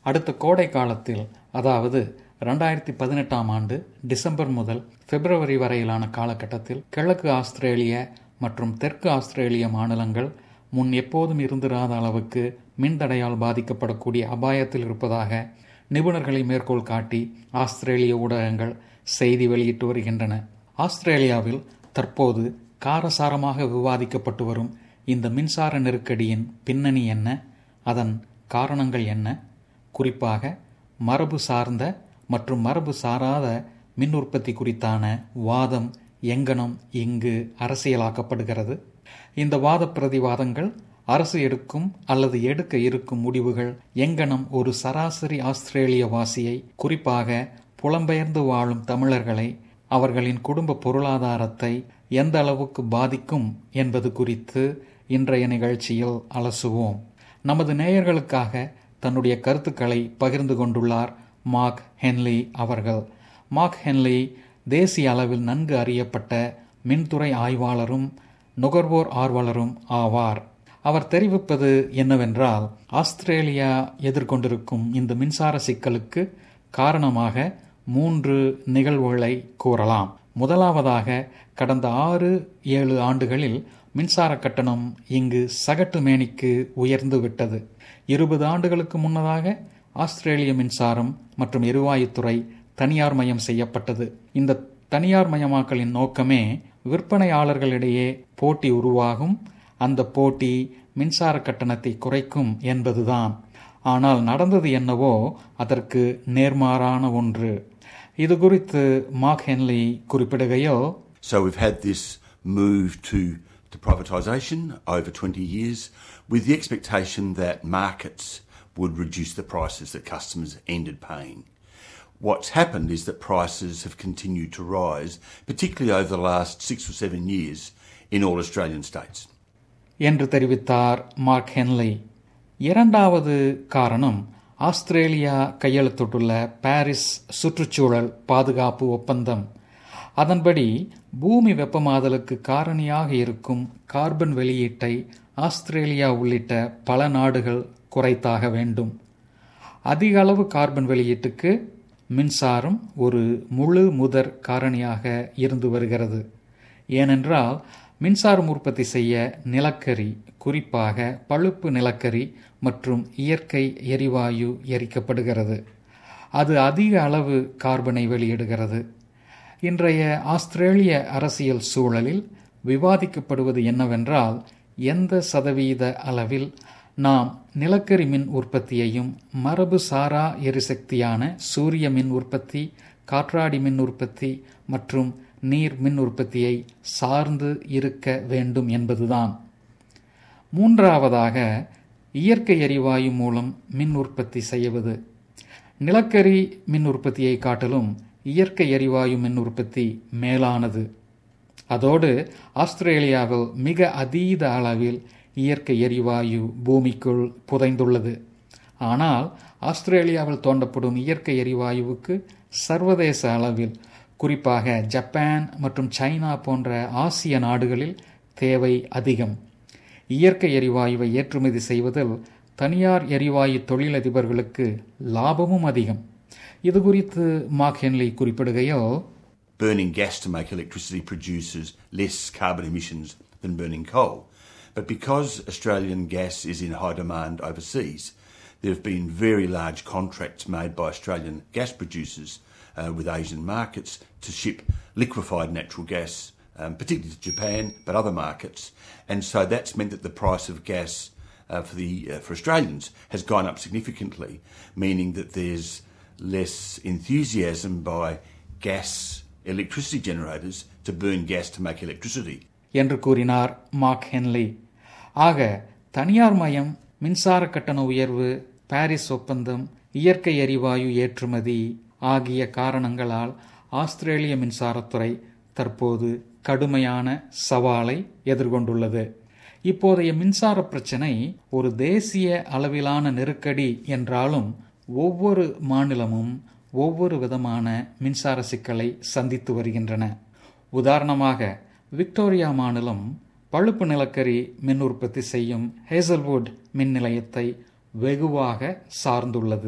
அடுத்த கோடை காலத்தில் அதாவது ரெண்டாயிரத்தி பதினெட்டாம் ஆண்டு டிசம்பர் முதல் பிப்ரவரி வரையிலான காலகட்டத்தில் கிழக்கு ஆஸ்திரேலிய மற்றும் தெற்கு ஆஸ்திரேலிய மாநிலங்கள் முன் எப்போதும் இருந்திராத அளவுக்கு மின்தடையால் பாதிக்கப்படக்கூடிய அபாயத்தில் இருப்பதாக நிபுணர்களை மேற்கோள் காட்டி ஆஸ்திரேலிய ஊடகங்கள் செய்தி வெளியிட்டு வருகின்றன ஆஸ்திரேலியாவில் தற்போது காரசாரமாக விவாதிக்கப்பட்டு வரும் இந்த மின்சார நெருக்கடியின் பின்னணி என்ன அதன் காரணங்கள் என்ன குறிப்பாக மரபு சார்ந்த மற்றும் மரபு சாராத மின் உற்பத்தி குறித்தான வாதம் எங்கனம் இங்கு அரசியலாக்கப்படுகிறது இந்த வாத பிரதிவாதங்கள் அரசு எடுக்கும் அல்லது எடுக்க இருக்கும் முடிவுகள் எங்கனம் ஒரு சராசரி ஆஸ்திரேலிய வாசியை குறிப்பாக புலம்பெயர்ந்து வாழும் தமிழர்களை அவர்களின் குடும்ப பொருளாதாரத்தை எந்த அளவுக்கு பாதிக்கும் என்பது குறித்து இன்றைய நிகழ்ச்சியில் அலசுவோம் நமது நேயர்களுக்காக தன்னுடைய கருத்துக்களை பகிர்ந்து கொண்டுள்ளார் மார்க் ஹென்லி அவர்கள் மார்க் ஹென்லி தேசிய அளவில் நன்கு அறியப்பட்ட மின்துறை ஆய்வாளரும் நுகர்வோர் ஆர்வலரும் ஆவார் அவர் தெரிவிப்பது என்னவென்றால் ஆஸ்திரேலியா எதிர்கொண்டிருக்கும் இந்த மின்சார சிக்கலுக்கு காரணமாக மூன்று நிகழ்வுகளை கூறலாம் முதலாவதாக கடந்த ஆறு ஏழு ஆண்டுகளில் மின்சார கட்டணம் இங்கு சகட்டு மேனிக்கு உயர்ந்து விட்டது இருபது ஆண்டுகளுக்கு முன்னதாக ஆஸ்திரேலிய மின்சாரம் மற்றும் எரிவாயுத்துறை தனியார் மயம் செய்யப்பட்டது இந்த தனியார் மயமாக்கலின் நோக்கமே விற்பனையாளர்களிடையே போட்டி உருவாகும் அந்த போட்டி மின்சார கட்டணத்தை குறைக்கும் என்பதுதான் ஆனால் நடந்தது என்னவோ அதற்கு நேர்மாறான ஒன்று இது குறித்து மார்க் ஹென்லி குறிப்பிடுகையோ So we've had this move to, to privatisation over 20 years with the expectation that markets would reduce the prices that customers ended paying. What's happened is that prices have continued to rise, particularly over the last six or seven years in all Australian states. என்று தெரிவித்தார் mark Henle இரண்டாவது காரணம் Australia கையெழுத்திட்டுள்ள Paris சுற்றுச்சூழல் பாதுகாப்பு ஒப்பந்தம் அதன்படி பூமி வெப்பமாதலுக்கு காரணியாக இருக்கும் கார்பன் வெளியீட்டை ஆஸ்திரேலியா உள்ளிட்ட பல நாடுகள் குறைத்தாக வேண்டும் அதிக அளவு கார்பன் வெளியீட்டுக்கு மின்சாரம் ஒரு முழு முதற் காரணியாக இருந்து வருகிறது ஏனென்றால் மின்சாரம் உற்பத்தி செய்ய நிலக்கரி குறிப்பாக பழுப்பு நிலக்கரி மற்றும் இயற்கை எரிவாயு எரிக்கப்படுகிறது அது அதிக அளவு கார்பனை வெளியிடுகிறது இன்றைய ஆஸ்திரேலிய அரசியல் சூழலில் விவாதிக்கப்படுவது என்னவென்றால் எந்த சதவீத அளவில் நாம் நிலக்கரி மின் உற்பத்தியையும் மரபு சாரா எரிசக்தியான சூரிய மின் உற்பத்தி காற்றாடி மின் உற்பத்தி மற்றும் நீர் மின் உற்பத்தியை சார்ந்து இருக்க வேண்டும் என்பதுதான் மூன்றாவதாக இயற்கை எரிவாயு மூலம் மின் உற்பத்தி செய்வது நிலக்கரி மின் உற்பத்தியை காட்டிலும் இயற்கை எரிவாயு மின் உற்பத்தி மேலானது அதோடு ஆஸ்திரேலியாவில் மிக அதீத அளவில் இயற்கை எரிவாயு பூமிக்குள் புதைந்துள்ளது ஆனால் ஆஸ்திரேலியாவில் தோண்டப்படும் இயற்கை எரிவாயுவுக்கு சர்வதேச அளவில் குறிப்பாக ஜப்பான் மற்றும் சைனா போன்ற ஆசிய நாடுகளில் தேவை அதிகம் இயற்கை எரிவாயுவை ஏற்றுமதி செய்வதில் தனியார் எரிவாயு தொழிலதிபர்களுக்கு லாபமும் அதிகம் இது குறித்து மார்க் ஹென்லி குறிப்பிடுகையோ Burning gas to make electricity produces less carbon emissions than burning coal. But because Australian gas is in high demand overseas, there have been very large contracts made by Australian gas producers uh, with Asian markets to ship liquefied natural gas, um, particularly to Japan, but other markets. And so that's meant that the price of gas uh, for, the, uh, for Australians has gone up significantly, meaning that there's less enthusiasm by gas electricity generators to burn gas to make electricity. என்று கூறினார் mark Henle ஆக தனியார் மயம் மின்சார கட்டண உயர்வு Paris ஒப்பந்தம் இயற்கை எரிவாயு ஏற்றுமதி ஆகிய காரணங்களால் ஆஸ்திரேலிய மின்சாரத்துறை தற்போது கடுமையான சவாலை எதிர்கொண்டுள்ளது இப்போதைய மின்சார பிரச்சினை ஒரு தேசிய அளவிலான நெருக்கடி என்றாலும் ஒவ்வொரு மாநிலமும் ஒவ்வொரு விதமான மின்சார சிக்கலை சந்தித்து வருகின்றன உதாரணமாக விக்டோரியா மாநிலம் பழுப்பு நிலக்கரி மின் உற்பத்தி செய்யும் ஹேசல்வுட் மின் நிலையத்தை வெகுவாக சார்ந்துள்ளது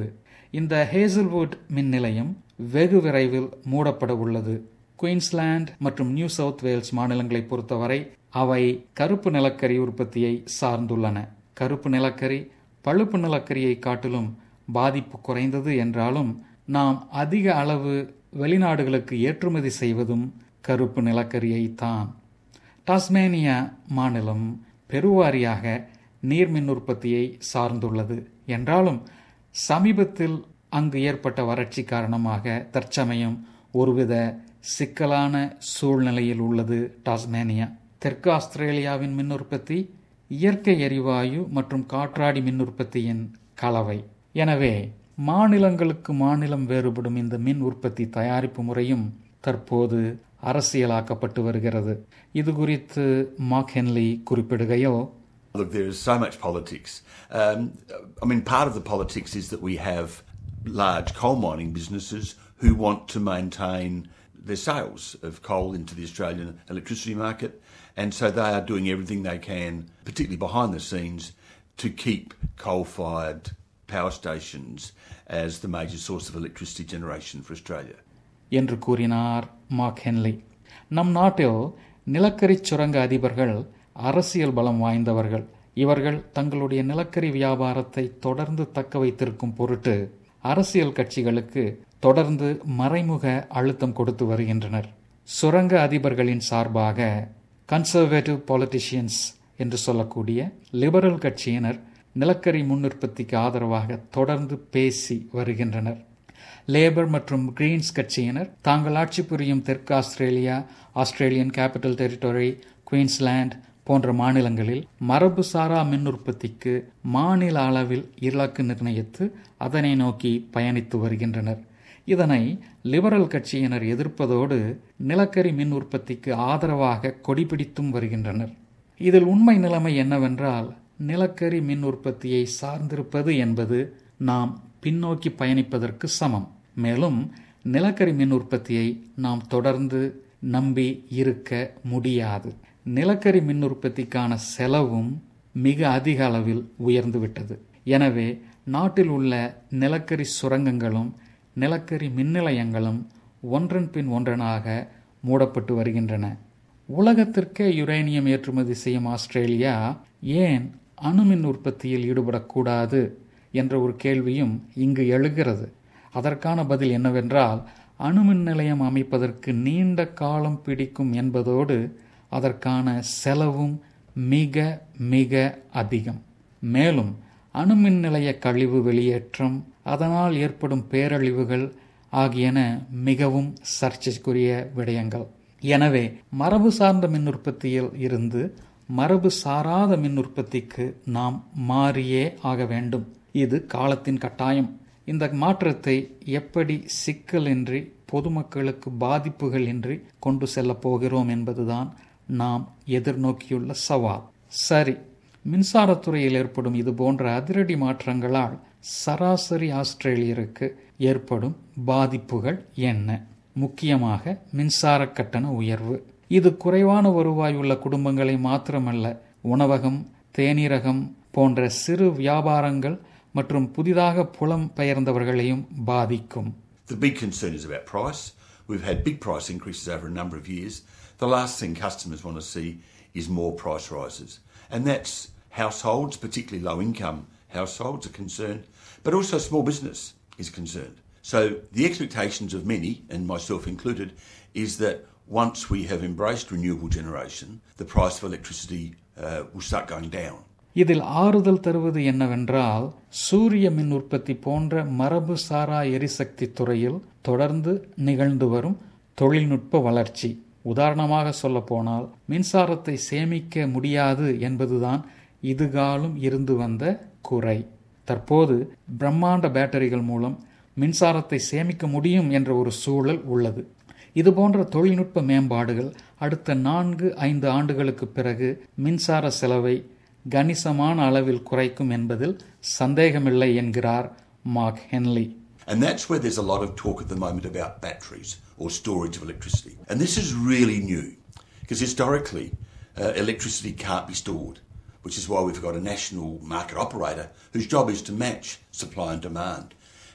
இந்த ஹேசல்வுட் மின் நிலையம் வெகு விரைவில் மூடப்பட உள்ளது குயின்ஸ்லாந்து மற்றும் நியூ சவுத் வேல்ஸ் மாநிலங்களை பொறுத்தவரை அவை கருப்பு நிலக்கரி உற்பத்தியை சார்ந்துள்ளன கருப்பு நிலக்கரி பழுப்பு நிலக்கரியை காட்டிலும் பாதிப்பு குறைந்தது என்றாலும் நாம் அதிக அளவு வெளிநாடுகளுக்கு ஏற்றுமதி செய்வதும் கருப்பு நிலக்கரியை தான் டாஸ்மேனியா மாநிலம் பெருவாரியாக நீர் மின் உற்பத்தியை சார்ந்துள்ளது என்றாலும் சமீபத்தில் அங்கு ஏற்பட்ட வறட்சி காரணமாக தற்சமயம் ஒருவித சிக்கலான சூழ்நிலையில் உள்ளது டாஸ்மேனியா தெற்கு ஆஸ்திரேலியாவின் மின் உற்பத்தி இயற்கை எரிவாயு மற்றும் காற்றாடி மின் உற்பத்தியின் கலவை எனவே மாநிலங்களுக்கு மாநிலம் வேறுபடும் இந்த மின் உற்பத்தி தயாரிப்பு முறையும் தற்போது அரசியலாக்கப்பட்டு வருகிறது இது குறித்து மார்க் ஹென்லி குறிப்பிடுகையில் Look, there is so much politics. Um, I mean, part of the politics is that we have large coal mining businesses who want to maintain their sales of coal into the Australian electricity market, and so they are doing everything they can, particularly behind the scenes, to keep coal fired power stations as the major source of electricity generation for Australia. என்று கூறினார் mark Henle நம் நாட்டில் நிலக்கரி சுரங்க அதிபர்கள் அரசியல் பலம் வாய்ந்தவர்கள் இவர்கள் தங்களுடைய நிலக்கரி வியாபாரத்தை தொடர்ந்து தக்க வைத்திருக்கும் பொருட்டு அரசியல் கட்சிகளுக்கு தொடர்ந்து மறைமுக அழுத்தம் கொடுத்து வருகின்றனர் சுரங்க அதிபர்களின் சார்பாக கன்சர்வேட்டிவ் பாலிட்டிஷியன்ஸ் என்று சொல்லக்கூடிய லிபரல் கட்சியினர் நிலக்கரி முன்னுற்பத்திக்கு ஆதரவாக தொடர்ந்து பேசி வருகின்றனர் லேபர் மற்றும் கிரீன்ஸ் கட்சியினர் தாங்கள் ஆட்சி புரியும் தெற்கு Australia Australian Capital Territory Queensland போன்ற மாநிலங்களில் மரபுசாரா மின் உற்பத்திக்கு மாநில அளவில் இலக்கு நிர்ணயித்து அதனை நோக்கி பயணித்து வருகின்றனர் இதனை லிபரல் கட்சியினர் எதிர்ப்பதோடு நிலக்கரி மின் உற்பத்திக்கு ஆதரவாக கொடிபிடித்தும் வருகின்றனர் இதில் உண்மை நிலைமை என்னவென்றால் நிலக்கரி மின் உற்பத்தியை சார்ந்திருப்பது என்பது நாம் பின்னோக்கி பயணிப்பதற்கு சமம் மேலும் நிலக்கரி மின் உற்பத்தியை நாம் தொடர்ந்து நம்பி இருக்க முடியாது நிலக்கரி மின் உற்பத்திக்கான செலவும் மிக அதிக அளவில் உயர்ந்துவிட்டது எனவே நாட்டில் உள்ள நிலக்கரி சுரங்கங்களும் நிலக்கரி மின் நிலையங்களும் ஒன்றன் பின் ஒன்றனாக மூடப்பட்டு வருகின்றன உலகத்திற்கே யுரேனியம் ஏற்றுமதி செய்யும் ஆஸ்திரேலியா ஏன் அணுமின் உற்பத்தியில் ஈடுபடக்கூடாது என்ற ஒரு கேள்வியும் இங்கு எழுகிறது அதற்கான பதில் என்னவென்றால் அணுமின் நிலையம் அமைப்பதற்கு நீண்ட காலம் பிடிக்கும் என்பதோடு அதற்கான செலவும் மிக மிக அதிகம் மேலும் அணுமின் நிலைய கழிவு வெளியேற்றம் அதனால் ஏற்படும் பேரழிவுகள் ஆகியன மிகவும் சர்ச்சைக்குரிய விடயங்கள் எனவே மரபு சார்ந்த மின் உற்பத்தியில் இருந்து மரபு சாராத மின் உற்பத்திக்கு நாம் மாறியே ஆக வேண்டும் இது காலத்தின் கட்டாயம் இந்த மாற்றத்தை எப்படி சிக்கலின்றி பொதுமக்களுக்கு பாதிப்புகள் இன்றி கொண்டு செல்லப் போகிறோம் என்பதுதான் நாம் எதிர்நோக்கியுள்ள சவால் சரி மின்சாரத்துறையில் ஏற்படும் இது போன்ற அதிரடி மாற்றங்களால் சராசரி ஆஸ்திரேலியருக்கு ஏற்படும் பாதிப்புகள் என்ன முக்கியமாக மின்சார கட்டண உயர்வு இது குறைவான வருவாய் உள்ள குடும்பங்களை மாத்திரமல்ல உணவகம் தேநீரகம் போன்ற சிறு வியாபாரங்கள் மற்றும் புதிதாக புலம் பெயர்ந்தவர்களையும் பாதிக்கும் The big concern is about price. We've had big price increases over a number of years. The last thing customers want to see is more price rises. And that's households, particularly low income households, are concerned, but also small business is concerned. So the expectations of many, and myself included, is that once we have embraced renewable generation, the price of electricity uh, will start going down. இதில் ஆறுதல் தருவது என்னவென்றால் சூரிய மின் உற்பத்தி போன்ற மரபு சாரா எரிசக்தி துறையில் தொடர்ந்து நிகழ்ந்து வரும் தொழில்நுட்ப வளர்ச்சி உதாரணமாக சொல்ல போனால் மின்சாரத்தை சேமிக்க முடியாது என்பதுதான் இதுகாலும் இருந்து வந்த குறை தற்போது பிரம்மாண்ட பேட்டரிகள் மூலம் மின்சாரத்தை சேமிக்க முடியும் என்ற ஒரு சூழல் உள்ளது இது போன்ற தொழில்நுட்ப மேம்பாடுகள் அடுத்த நான்கு ஐந்து ஆண்டுகளுக்கு பிறகு மின்சார செலவை கணிசமான அளவில் குறைக்கும் என்பதில் சந்தேகமில்லை என்கிறார் Mark Henley And that's where there's a lot of talk at the moment about batteries or storage of electricity. And this is really new because historically uh, electricity can't be stored, which is why we've got a national market operator whose job is to match supply and demand.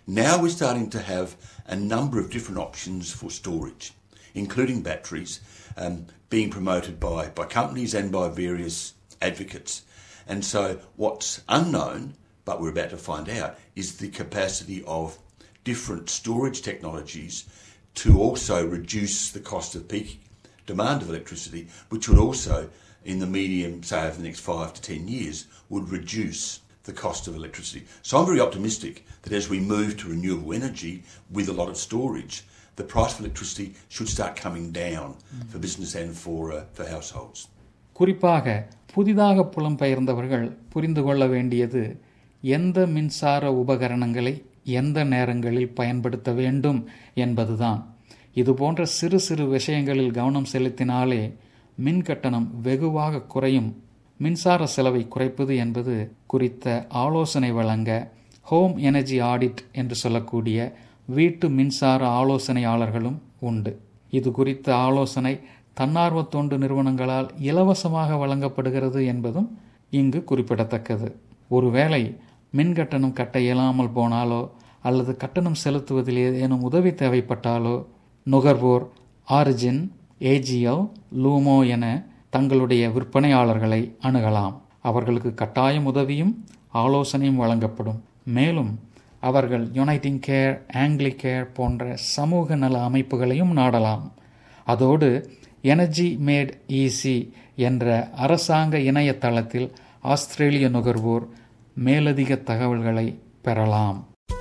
Now we're starting to have a number of different options for storage, including batteries, um, being promoted by, by companies and by various advocates. And so what's unknown, but we're about to find out, is the capacity of different storage technologies to also reduce the cost of peak demand of electricity, which would also, in the medium, say over the next five to ten years, would reduce the cost of electricity. So I'm very optimistic that as we move to renewable energy with a lot of storage, the price of electricity should start coming down for business and for, uh, for households. குறிப்பாக புதிதாக புலம்பெயர்ந்தவர்கள் புரிந்து கொள்ள வேண்டியது எந்த மின்சார உபகரணங்களை எந்த நேரங்களில் பயன்படுத்த வேண்டும் என்பதுதான் இதுபோன்ற சிறு சிறு விஷயங்களில் கவனம் செலுத்தினாலே மின் கட்டணம் வெகுவாக குறையும் மின்சார செலவை குறைப்பது என்பது குறித்த ஆலோசனை வழங்க ஹோம் எனர்ஜி ஆடிட் என்று சொல்லக்கூடிய வீட்டு மின்சார ஆலோசனையாளர்களும் உண்டு இது குறித்த ஆலோசனை தன்னார்வ தொண்டு நிறுவனங்களால் இலவசமாக வழங்கப்படுகிறது என்பதும் இங்கு குறிப்பிடத்தக்கது ஒருவேளை மின் கட்டணம் கட்ட இயலாமல் போனாலோ அல்லது கட்டணம் செலுத்துவதில் ஏதேனும் உதவி தேவைப்பட்டாலோ நுகர்வோர் ஆரிஜின் ஏஜிஎல் லூமோ என தங்களுடைய விற்பனையாளர்களை அணுகலாம் அவர்களுக்கு கட்டாயம் உதவியும் ஆலோசனையும் வழங்கப்படும் மேலும் அவர்கள் யுனைட்டிங் கேர் ஆங்கிலி கேர் போன்ற சமூக நல அமைப்புகளையும் நாடலாம் அதோடு எனர்ஜி மேட் ஈசி என்ற அரசாங்க இணையதளத்தில் ஆஸ்திரேலிய நுகர்வோர் மேலதிக தகவல்களை பெறலாம்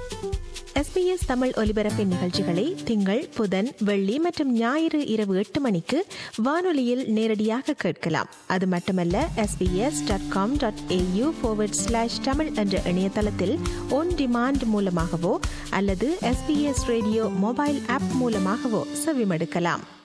எஸ்பிஎஸ் தமிழ் ஒலிபரப்பின் நிகழ்ச்சிகளை திங்கள் புதன் வெள்ளி மற்றும் ஞாயிறு இரவு எட்டு மணிக்கு வானொலியில் நேரடியாக கேட்கலாம் அது மட்டுமல்ல SBS dot com dot AU slash Tamil என்ற இணையதளத்தில் ஒன் டிமாண்ட் மூலமாகவோ அல்லது எஸ்பிஎஸ் ரேடியோ மொபைல் ஆப் மூலமாகவோ செவிமடுக்கலாம்